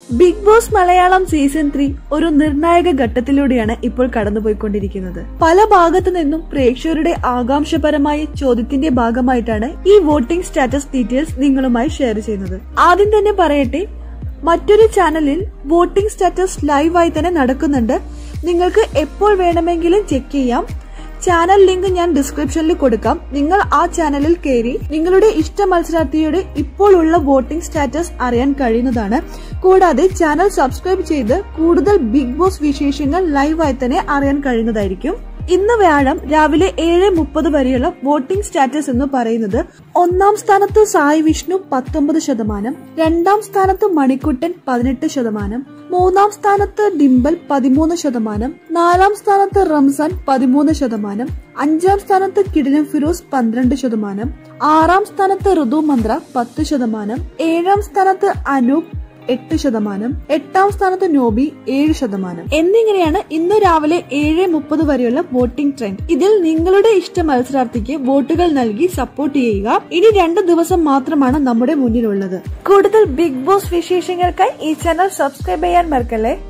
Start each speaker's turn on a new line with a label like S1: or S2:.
S1: big boss Malayalam season three ഒരു നിർണായക ഘട്ടത്തിലൂടെയാണ് ഇപ്പോൾ കടന്നുപോയിക്കൊണ്ടിരിക്കുന്നത് പല ഭാഗത്തു നിന്നും പ്രേക്ഷകരുടെ ആകാംക്ഷപരമായ ചോദ്യത്തിന്റെ ഭാഗമായിട്ടാണ് ഈ വോട്ടിംഗ് സ്റ്റാറ്റസ് ഡീറ്റെയിൽസ് നിങ്ങളുമായി ഷെയർ ചെയ്യുന്നത് ആദ്യം തന്നെ പറയട്ടെ മറ്റൊരു ചാനലിൽ വോട്ടിംഗ് സ്റ്റാറ്റസ് ലൈവായി തന്നെ നടക്കുന്നുണ്ട് നിങ്ങൾക്ക് എപ്പോൾ വേണമെങ്കിലും ചെക്ക് ചെയ്യാം ചാനൽ ലിങ്ക് ഞാൻ ഡിസ്ക്രിപ്ഷനിൽ കൊടുക്കാം നിങ്ങൾ ആ ചാനലിൽ കയറി നിങ്ങളുടെ ഇഷ്ട മത്സരാർത്ഥിയുടെ ഇപ്പോൾ ഉള്ള വോട്ടിംഗ് സ്റ്റാറ്റസ് അറിയാൻ കഴിയുന്നതാണ് കൂടാതെ ചാനൽ സബ്സ്ക്രൈബ് ചെയ്ത് കൂടുതൽ ബിഗ് ബോസ് വിശേഷങ്ങൾ ലൈവായി തന്നെ അറിയാൻ കഴിയുന്നതായിരിക്കും ഇന്ന് വ്യാഴം രാവിലെ ഏഴ് മുപ്പത് വരെയുള്ള വോട്ടിംഗ് സ്റ്റാറ്റസ് എന്ന് പറയുന്നത് ഒന്നാം സ്ഥാനത്ത് സായി വിഷ്ണു പത്തൊമ്പത് ശതമാനം രണ്ടാം സ്ഥാനത്ത് മണിക്കുട്ടൻ പതിനെട്ട് ശതമാനം മൂന്നാം സ്ഥാനത്ത് ഡിംബൽ പതിമൂന്ന് ശതമാനം നാലാം സ്ഥാനത്ത് റംസാൻ പതിമൂന്ന് ശതമാനം അഞ്ചാം സ്ഥാനത്ത് കിടിലം ഫിറോസ് പന്ത്രണ്ട് ശതമാനം ആറാം സ്ഥാനത്ത് ഋതു മന്ത്ര പത്ത് ശതമാനം ഏഴാം സ്ഥാനത്ത് അനൂപ് എട്ട് ശതമാനം എട്ടാം സ്ഥാനത്ത് നോബി ഏഴ് ശതമാനം എന്നിങ്ങനെയാണ് ഇന്ന് രാവിലെ ഏഴ് മുപ്പത് വരെയുള്ള വോട്ടിംഗ് ട്രെൻഡ് ഇതിൽ നിങ്ങളുടെ ഇഷ്ട മത്സരാർത്ഥിക്ക് വോട്ടുകൾ നൽകി സപ്പോർട്ട് ചെയ്യുക ഇനി രണ്ട് ദിവസം മാത്രമാണ് നമ്മുടെ മുന്നിലുള്ളത് കൂടുതൽ ബിഗ് ബോസ് വിശേഷങ്ങൾക്കായി ഈ ചാനൽ സബ്സ്ക്രൈബ് ചെയ്യാൻ മറക്കല്ലേ